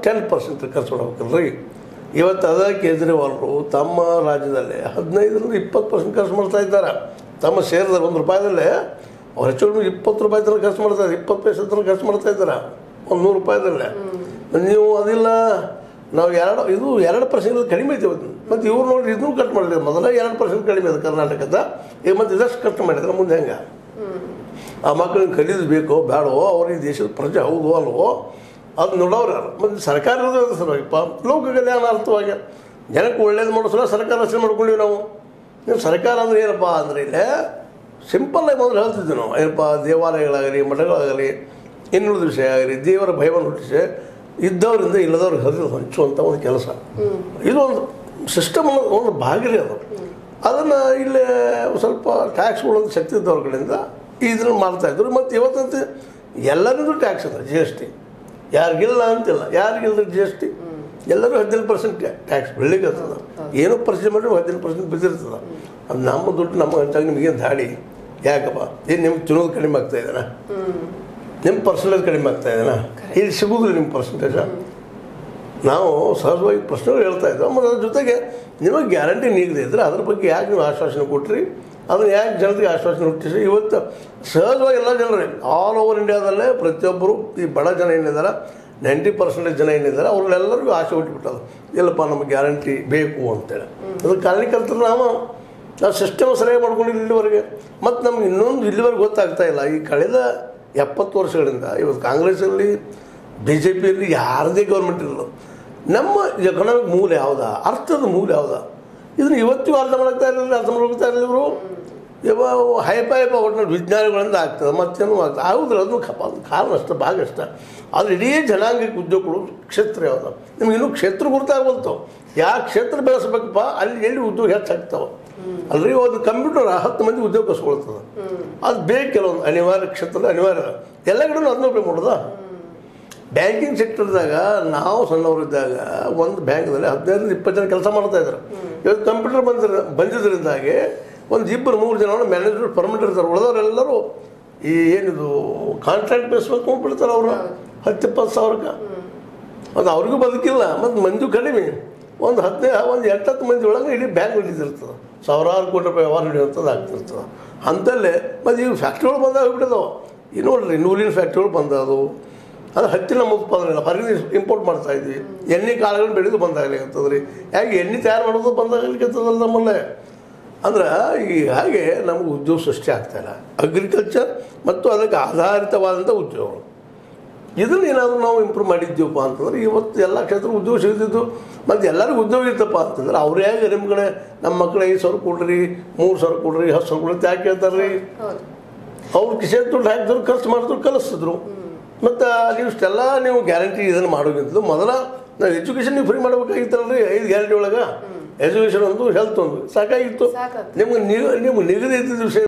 Ten percent ಖರ್ಚು ಮಾಡ್ಬೇಕಲ್ರಿ ಇವತ್ತು ಅದ ಕೇಜ್ರಿವಾಲ್ರು ತಮ್ಮ ರಾಜ್ಯದಲ್ಲಿ ಹದಿನೈದರಿಂದ ಇಪ್ಪತ್ತು ಪರ್ಸೆಂಟ್ ಖರ್ಚು ಮಾಡ್ತಾ ಇದ್ದಾರೆ ತಮ್ಮ ಶೇರ್ದಲ್ಲಿ ಒಂದು ರೂಪಾಯಿದಲ್ಲೇ ಅವ್ರು ಹೆಚ್ಚು ಕಡಿಮೆ ಇಪ್ಪತ್ತು ರೂಪಾಯಿ ತನಕ ಖರ್ಚು ಮಾಡ್ತಾರೆ ಇಪ್ಪತ್ತು ಪೈಸೆ ತನಕ ಖರ್ಚು ಮಾಡ್ತಾ ಇದ್ದಾರೆ ಒಂದು ನೂರು ರೂಪಾಯಿದಲ್ಲೇ ನೀವು ಅದಿಲ್ಲ ನಾವು ಎರಡು ಇದು ಎರಡು ಪರ್ಸೆಂಟ್ ಕಡಿಮೆ ಐತೆ ಇವತ್ತು ಮತ್ತು ಇವ್ರು ನೋಡಿ ಇದನ್ನು ಕಟ್ ಮಾಡಲಿ ಮೊದಲ ಎರಡು ಪರ್ಸೆಂಟ್ ಕಡಿಮೆ ಇದೆ ಕರ್ನಾಟಕದ ಈಗ ಮತ್ತೆ ಇದಷ್ಟು ಕಟ್ ಮಾಡಿದ್ರೆ ಮುಂದೆ ಹೆಂಗೆ ಆ ಮಕ್ಕಳಿಗೆ ಕಲಿಯೋದು ಬೇಕೋ ಬೇಡವೋ ಅವ್ರಿಗೆ ದೇಶದ ಪ್ರಜೆ ಹೌದು ಅಲ್ವೋ ಅದು ನೋಡೋರು ಯಾರು ಮತ್ತು ಸರ್ಕಾರ ಇರೋದು ಸಲುವಾಗಿಪ್ಪ ಲೋಕ ಕಲ್ಯಾಣ ಅರ್ಥವಾಗಿ ಜನಕ್ಕೆ ಒಳ್ಳೇದು ಮಾಡೋ ಸಲ ಸರ್ಕಾರ ರಚನೆ ಮಾಡ್ಕೊಂಡಿವಿ ನಾವು ನೀವು ಸರ್ಕಾರ ಅಂದ್ರೆ ಏನಪ್ಪ ಅಂದರೆ ಇಲ್ಲೇ ಸಿಂಪಲ್ಲಾಗಿ ಮೊದಲು ಹೇಳ್ತಿದ್ವಿ ನಾವು ಏನಪ್ಪ ದೇವಾಲಯಗಳಾಗಲಿ ಮಠಗಳಾಗಲಿ ಇನ್ನುಳಿದ ವಿಷಯ ಆಗಲಿ ದೇವರ ಭಯವನ್ನು ಹುಟ್ಟಿಸಿ ಇದ್ದವರಿಂದ ಇಲ್ಲದವ್ರಿಗೆ ಹರಿದು ಹಂಚುವಂಥ ಒಂದು ಕೆಲಸ ಇದು ಒಂದು ಸಿಸ್ಟಮ್ ಒಂದು ಭಾಗಲೇ ಅದು ಅದನ್ನು ಇಲ್ಲೇ ಸ್ವಲ್ಪ ಟ್ಯಾಕ್ಸ್ಗಳು ಒಂದು ಶಕ್ತಿ ಇದ್ದವ್ರ ಕಡೆಯಿಂದ ಇದನ್ನು ಮಾಡ್ತಾಯಿದ್ರು ಮತ್ತು ಇವತ್ತಂತೆ ಎಲ್ಲರಿಗೂ ಟ್ಯಾಕ್ಸ್ ಅದ ಜಿ ಎಸ್ ಟಿ ಯಾರಿಗಿಲ್ಲ ಅಂತಿಲ್ಲ ಯಾರಿಗಿಲ್ಲ ಜಿ ಎಸ್ ಟಿ ಎಲ್ಲರೂ ಹದಿನೈದು ಪರ್ಸೆಂಟ್ ಟ್ಯಾಕ್ಸ್ ಬೆಳಿಗ್ಗೆ ಆಗ್ತದೆ ಏನೋ ಪರ್ಸೆಂಟ್ ಮಾಡಿದ್ರು ಹದಿನೈದು ಪರ್ಸೆಂಟ್ ಬಿದ್ದಿರ್ತದೆ ಅದು ನಮ್ಮ ದುಡ್ಡು ನಮ್ಮ ಹಂಚಾಗಿ ನಿಮಗೇನು ದಾಡಿ ಯಾಕಪ್ಪ ಏನು ನಿಮ್ಗೆ ತಿನ್ನೋದು ಕಡಿಮೆ ಆಗ್ತಾ ಇದೆನಾ ನಿಮ್ಮ ಪರ್ಸೆಂಟೇಜ್ ಕಡಿಮೆ ಆಗ್ತಾ ಇದೆನಾ ಇಲ್ಲಿ ಸಿಗೋದಿಲ್ಲ ನಿಮ್ಮ ಪರ್ಸೆಂಟೇಜ ನಾವು ಸಹಜವಾಗಿ ಪ್ರಶ್ನೆಗಳು ಹೇಳ್ತಾ ಇದ್ದೋ ಮತ್ತು ಅದ್ರ ಜೊತೆಗೆ ನಿಮಗೆ ಗ್ಯಾರಂಟಿ ನೀಡದೇ ಇದ್ದರೆ ಅದ್ರ ಬಗ್ಗೆ ಯಾಕೆ ನೀವು ಆಶ್ವಾಸನೆ ಕೊಟ್ರಿ ಅದನ್ನು ಯಾಕೆ ಜನರಿಗೆ ಆಶ್ವಾಸನೆ ಹುಟ್ಟಿಸಿ ಇವತ್ತು ಸಹಜವಾಗಿ ಎಲ್ಲ ಜನರೇ ಆಲ್ ಓವರ್ ಇಂಡಿಯಾದಲ್ಲೇ ಪ್ರತಿಯೊಬ್ಬರು ಈ ಬಡ ಜನ ಏನಿದ್ದಾರೆ ನೈಂಟಿ ಪರ್ಸೆಂಟೇಜ್ ಜನ ಏನಿದ್ದಾರೆ ಅವ್ರೆಲ್ಲರಿಗೂ ಆಸೆ ಹುಟ್ಟಿಬಿಟ್ಟದು ಇಲ್ಲಪ್ಪ ನಮಗೆ ಗ್ಯಾರಂಟಿ ಬೇಕು ಅಂತೇಳಿ ಅದ್ರ ಕಾರಣಕ್ಕಂತ ನಾವು ನಾವು ಸಿಸ್ಟಮ್ ಸರಿಯಾಗಿ ಮಾಡ್ಕೊಂಡಿಲ್ಲ ಇಲ್ಲಿವರೆಗೆ ಮತ್ತು ನಮ್ಗೆ ಇನ್ನೊಂದು ಇಲ್ಲಿವರೆಗೆ ಗೊತ್ತಾಗ್ತಾ ಇಲ್ಲ ಈ ಕಳೆದ ಎಪ್ಪತ್ತು ವರ್ಷಗಳಿಂದ ಇವತ್ತು ಕಾಂಗ್ರೆಸ್ಸಲ್ಲಿ ಬಿ ಜೆ ಪಿಯಲ್ಲಿ ಯಾರದೇ ಗೌರ್ಮೆಂಟ್ ಇರಲ್ಲ ನಮ್ಮ ಎಕನಾಮಿಕ್ ಮೂಲ ಯಾವುದಾ ಅರ್ಥದ ಮೂಲ ಯಾವುದಾ ಇದನ್ನು ಇವತ್ತಿಗೂ ಅರ್ಥ ಮಾಡ್ತಾ ಇರಲಿಲ್ಲ ಅರ್ಥ ಮಾಡ್ಕೊಳ್ತಾ ಇರಲಿಲ್ಲ ಇವರು ಇವ ಹೈಪ ಹೈಪ ಒಟ್ಟಿನಲ್ಲಿ ವಿಜ್ಞಾನಿಗಳಿಂದ ಆಗ್ತದೆ ಮತ್ತೇನು ಆಗ್ತದೆ ಹೌದು ಅದು ಕಪ ಅದು ಕಾರಣ ಅಷ್ಟೇ ಭಾಗ ಅಷ್ಟೇ ಆದರೆ ಇಡೀ ಜನಾಂಗಕ್ಕೆ ಉದ್ಯೋಗಗಳು ಕ್ಷೇತ್ರ ಯಾವುದು ನಿಮ್ಗೆ ಇನ್ನೂ ಕ್ಷೇತ್ರ ಗುರ್ತಾಗ್ಬಲ್ತು ಯಾವ ಕ್ಷೇತ್ರ ಬೆಳೆಸ್ಬೇಕಪ್ಪ ಅಲ್ಲಿ ಎಲ್ಲಿ ಉದ್ಯೋಗ ಹೆಚ್ಚಾಗ್ತಾವೆ ಅಲ್ರಿ ಒಂದು ಕಂಪ್ಯೂಟರ್ ಹತ್ತು ಮಂದಿ ಉದ್ಯೋಗ ಕಸ್ಕೊಳ್ತದೆ ಅದು ಬೇಕು ಕೆಲವೊಂದು ಅನಿವಾರ್ಯ ಕ್ಷೇತ್ರ ಅನಿವಾರ್ಯ ಎಲ್ಲ ಕಡೆನೂ ಅದನ್ನ ಉಪಯೋಗ ಮಾಡೋದಾ ಬ್ಯಾಂಕಿಂಗ್ ಸೆಕ್ಟರ್ದಾಗ ನಾವು ಸಣ್ಣವರಿದ್ದಾಗ ಒಂದು ಬ್ಯಾಂಕ್ದಲ್ಲಿ ಹದಿನೈದರಿಂದ ಇಪ್ಪತ್ತು ಜನ ಕೆಲಸ ಮಾಡ್ತಾ ಇದ್ರು ಇವತ್ತು ಕಂಪ್ಯೂಟರ್ ಬಂದಿರ ಬಂದಿದ್ದರಿಂದಾಗಿ ಒಂದು ಇಬ್ಬರು ಮೂರು ಜನ ಮ್ಯಾನೇಜರ್ ಪರ್ಮನೆಂಟ್ ಇರ್ತಾರೆ ಉಳಿದವರೆಲ್ಲರೂ ಈ ಏನಿದು ಕಾಂಟ್ರಾಕ್ಟ್ ಬೇಸ್ ಮೇಲೆ ತೊಗೊಂಡ್ಬಿಡ್ತಾರೆ ಅವರು ಹತ್ತು ಇಪ್ಪತ್ತು ಸಾವಿರಕ್ಕೆ ಅದು ಅವ್ರಿಗೂ ಬದುಕಿಲ್ಲ ಮತ್ತು ಮಂದಿ ಕಡಿಮೆ ಒಂದು ಹದಿನೈದು ಒಂದು ಎಂಟತ್ತು ಮಂದಿ ಒಳಗೆ ಇಡೀ ಬ್ಯಾಂಕ್ ಹಿಡಿದಿರ್ತದೆ ಸಾವಿರಾರು ಕೋಟಿ ರೂಪಾಯಿ ವ್ಯವಹಾರ ಹಿಡಿಯುವಂಥದ್ದು ಆಗ್ತಿರ್ತದೆ ಅಂತಲ್ಲೇ ಮತ್ತು ಈಗ ಫ್ಯಾಕ್ಟ್ರಿಗಳು ಬಂದಾಗ ಹೋಗ್ಬಿಟ್ಟಿದಾವೆ ಈಗ ನೋಡ್ರಿ ನೂಲಿನ ಫ್ಯಾಕ್ಟ್ರಿಗಳು ಬಂದದು ಅದು ಹತ್ತಿನ ನಮ್ಮ ಉತ್ಪಾದನೆ ಇಲ್ಲ ಹೊರಗಿನ ಇಂಪೋರ್ಟ್ ಮಾಡ್ತಾ ಇದ್ವಿ ಎಣ್ಣೆ ಕಾಳುಗಳು ಬೆಳೆದು ಬಂದಾಗಲಿಕ್ಕತ್ತದ ರೀ ಯಾಕೆ ಎಣ್ಣೆ ತಯಾರು ಮಾಡೋದು ಬಂದಾಗಲಿಕ್ಕತ್ತದಲ್ಲ ನಮ್ಮಲ್ಲೇ ಅಂದ್ರೆ ಈ ಹಾಗೆ ನಮಗೆ ಉದ್ಯೋಗ ಸೃಷ್ಟಿ ಆಗ್ತಾಯಿಲ್ಲ ಅಗ್ರಿಕಲ್ಚರ್ ಮತ್ತು ಅದಕ್ಕೆ ಆಧಾರಿತವಾದಂಥ ಉದ್ಯೋಗಗಳು ಇದನ್ನು ಏನಾದರೂ ನಾವು ಇಂಪ್ರೂವ್ ಮಾಡಿದ್ದೀವಪ್ಪ ಅಂತಂದ್ರೆ ಇವತ್ತು ಎಲ್ಲ ಕ್ಷೇತ್ರ ಉದ್ಯೋಗ ಸಿಗ್ತಿದ್ದು ಮತ್ತು ಎಲ್ಲರಿಗೂ ಉದ್ಯೋಗ ಇರ್ತಪ್ಪ ಅಂತಂದ್ರೆ ಅವ್ರು ಹೇಗೆ ನಿಮ್ಮ ಕಡೆ ನಮ್ಮ ಮಕ್ಕಳು ಐದು ಸಾವಿರ ಕೊಡ್ರಿ ಮೂರು ಸಾವಿರ ಕೊಡ್ರಿ ಹತ್ತು ಸಾವಿರ ಕೊಡ್ರಿ ಅಂತ ಯಾಕೆ ಹೇಳ್ತಾರೆ ರೀ ಹೌದು ಅವ್ರು ಕಿಸೆ ದುಡ್ಡು ಹಾಕಿದ್ರು ಖರ್ಚು ಮಾಡಿದ್ರು ಕಲಿಸಿದ್ರು ಮತ್ತು ನೀವು ಇಷ್ಟೆಲ್ಲ ನೀವು ಗ್ಯಾರಂಟಿ ಇದನ್ನು ಮಾಡೋಕ್ಕಿಂತ ಮೊದಲ ನಾವು ಎಜುಕೇಷನ್ ನೀವು ಫ್ರೀ ಮಾಡ್ಬೇಕಾಗಿತ್ತಲ್ರಿ ಐದು ಗ್ಯಾರಂಟಿ ಒಳಗೆ ಎಜುಕೇಷನ್ ಒಂದು ಹೆಲ್ತ್ ಒಂದು ಸಾಕಾಗಿತ್ತು ಸಾಕಾಗ್ತದೆ. ನಿಮ್ಗೆ ನಿಗ ನಿಮ್ಗೆ ನಿಗದಿ ಇದ್ದಿದ್ದ ವಿಷಯ